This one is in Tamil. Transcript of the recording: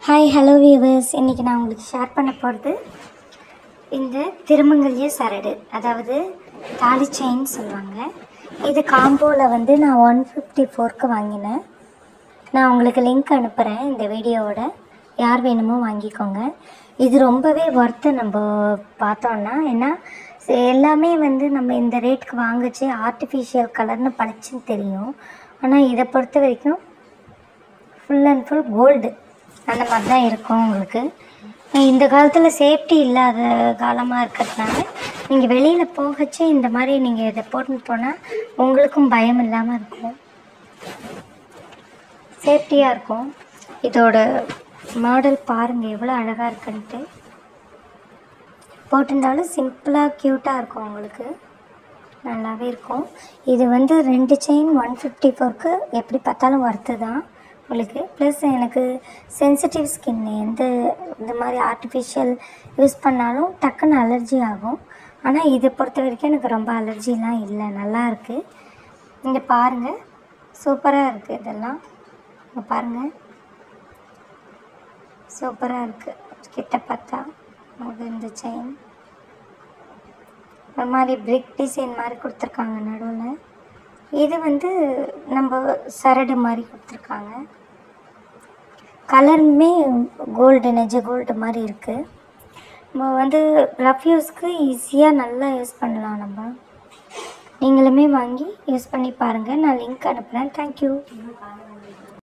ஹாய் ஹலோ வியூவர்ஸ் இன்றைக்கி நான் உங்களுக்கு ஷேர் பண்ண போகிறது இந்த திருமங்கல்ய சரடு அதாவது தாலி செயின் சொல்லுவாங்க இது காம்போவில் வந்து நான் ஒன் ஃபிஃப்டி ஃபோர்க்கு வாங்கினேன் நான் உங்களுக்கு லிங்க் அனுப்புகிறேன் இந்த வீடியோவோட யார் வேணுமோ வாங்கிக்கோங்க இது ரொம்பவே ஒர்த்து நம்ம பார்த்தோன்னா ஏன்னா ச- எல்லாமே வந்து நம்ம இந்த ரேட்டுக்கு வாங்குச்சு ஆர்டிஃபிஷியல் கலர்னு பளிச்சுன்னு தெரியும் ஆனால் இதை பொறுத்த வரைக்கும் ஃபுல் அண்ட் ஃபுல் கோல்டு அந்த மாதிரி தான் இருக்கும் உங்களுக்கு இந்த காலத்தில் சேஃப்டி இல்லாத காலமாக இருக்கிறதுனால நீங்கள் வெளியில் போகச்சே இந்த மாதிரி நீங்கள் இதை போட்டுன்னு போனால் உங்களுக்கும் பயம் இல்லாமல் இருக்கும் சேஃப்டியாக இருக்கும் இதோட மாடல் பாருங்கள் எவ்வளோ அழகாக இருக்குன்ட்டு போட்டிருந்தாலும் சிம்பிளாக க்யூட்டாக இருக்கும் உங்களுக்கு நல்லாவே இருக்கும் இது வந்து ரெண்டு செயின் ஒன் ஃபிஃப்டி ஃபோர்க்கு எப்படி பார்த்தாலும் ஒர்த்து தான் உங்களுக்கு ப்ளஸ் எனக்கு சென்சிட்டிவ் ஸ்கின் எந்த இந்த மாதிரி ஆர்டிஃபிஷியல் யூஸ் பண்ணாலும் டக்குன்னு அலர்ஜி ஆகும் ஆனால் இதை பொறுத்த வரைக்கும் எனக்கு ரொம்ப அலர்ஜிலாம் இல்லை நல்லா இருக்குது இங்கே பாருங்கள் சூப்பராக இருக்குது இதெல்லாம் இங்கே பாருங்கள் சூப்பராக இருக்குது கிட்ட பார்த்தா உங்களுக்கு இந்த செயின் ஒரு மாதிரி பிரிக் டிசைன் மாதிரி கொடுத்துருக்காங்க நடுவில் இது வந்து நம்ம சரடு மாதிரி கொடுத்துருக்காங்க கலருமே கோல்டு நெஜ கோல்டு மாதிரி இருக்குது நம்ம வந்து ரஃப் யூஸ்க்கு ஈஸியாக நல்லா யூஸ் பண்ணலாம் நம்ம நீங்களுமே வாங்கி யூஸ் பண்ணி பாருங்கள் நான் லிங்க் அனுப்புகிறேன் தேங்க்யூ